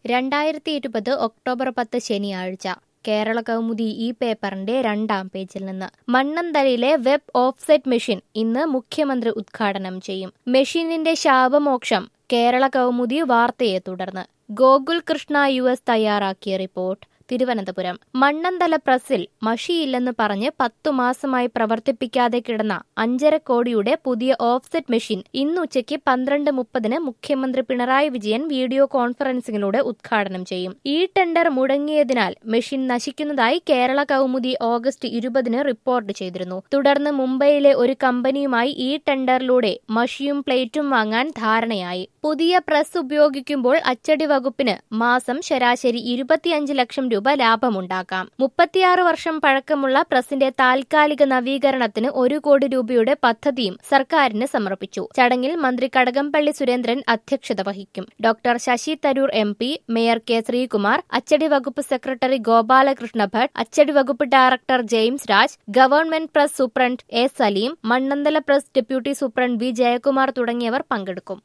രണ്ടായിരത്തി ഇരുപത് ഒക്ടോബർ പത്ത് ശനിയാഴ്ച കേരള കൗമുദി ഈ പേപ്പറിന്റെ രണ്ടാം പേജിൽ നിന്ന് മണ്ണന്തലയിലെ വെബ് ഓഫ്സെറ്റ് മെഷീൻ ഇന്ന് മുഖ്യമന്ത്രി ഉദ്ഘാടനം ചെയ്യും മെഷീനിന്റെ ശാപമോക്ഷം കേരള കൗമുദി വാർത്തയെ തുടർന്ന് ഗോകുൽ കൃഷ്ണ യു എസ് തയ്യാറാക്കിയ റിപ്പോർട്ട് തിരുവനന്തപുരം മണ്ണന്തല പ്രസിൽ മഷിയില്ലെന്ന് പറഞ്ഞ് പത്തു മാസമായി പ്രവർത്തിപ്പിക്കാതെ കിടന്ന അഞ്ചര കോടിയുടെ പുതിയ ഓഫ്സെറ്റ് മെഷീൻ ഇന്നുച്ചയ്ക്ക് പന്ത്രണ്ട് മുപ്പതിന് മുഖ്യമന്ത്രി പിണറായി വിജയൻ വീഡിയോ കോൺഫറൻസിംഗിലൂടെ ഉദ്ഘാടനം ചെയ്യും ഈ ടെൻഡർ മുടങ്ങിയതിനാൽ മെഷീൻ നശിക്കുന്നതായി കേരള കൗമുദി ഓഗസ്റ്റ് ഇരുപതിന് റിപ്പോർട്ട് ചെയ്തിരുന്നു തുടർന്ന് മുംബൈയിലെ ഒരു കമ്പനിയുമായി ഈ ടെൻഡറിലൂടെ മഷിയും പ്ലേറ്റും വാങ്ങാൻ ധാരണയായി പുതിയ പ്രസ് ഉപയോഗിക്കുമ്പോൾ അച്ചടി വകുപ്പിന് മാസം ശരാശരി ഇരുപത്തിയഞ്ച് ലക്ഷം രൂപ ലാഭമുണ്ടാക്കാം മുപ്പത്തിയാറ് വർഷം പഴക്കമുള്ള പ്രസിന്റെ താൽക്കാലിക നവീകരണത്തിന് ഒരു കോടി രൂപയുടെ പദ്ധതിയും സർക്കാരിന് സമർപ്പിച്ചു ചടങ്ങിൽ മന്ത്രി കടകംപള്ളി സുരേന്ദ്രൻ അധ്യക്ഷത വഹിക്കും doctor Shashi Tharoor M P mayor K Sreekumar അച്ചടി വകുപ്പ് സെക്രട്ടറി ഗോപാലകൃഷ്ണ ഭട്ട് അച്ചടി വകുപ്പ് director James Raj government press superintendent A Saleem Mannanthala press deputy superintendent V Jayakumar തുടങ്ങിയവർ പങ്കെടുക്കും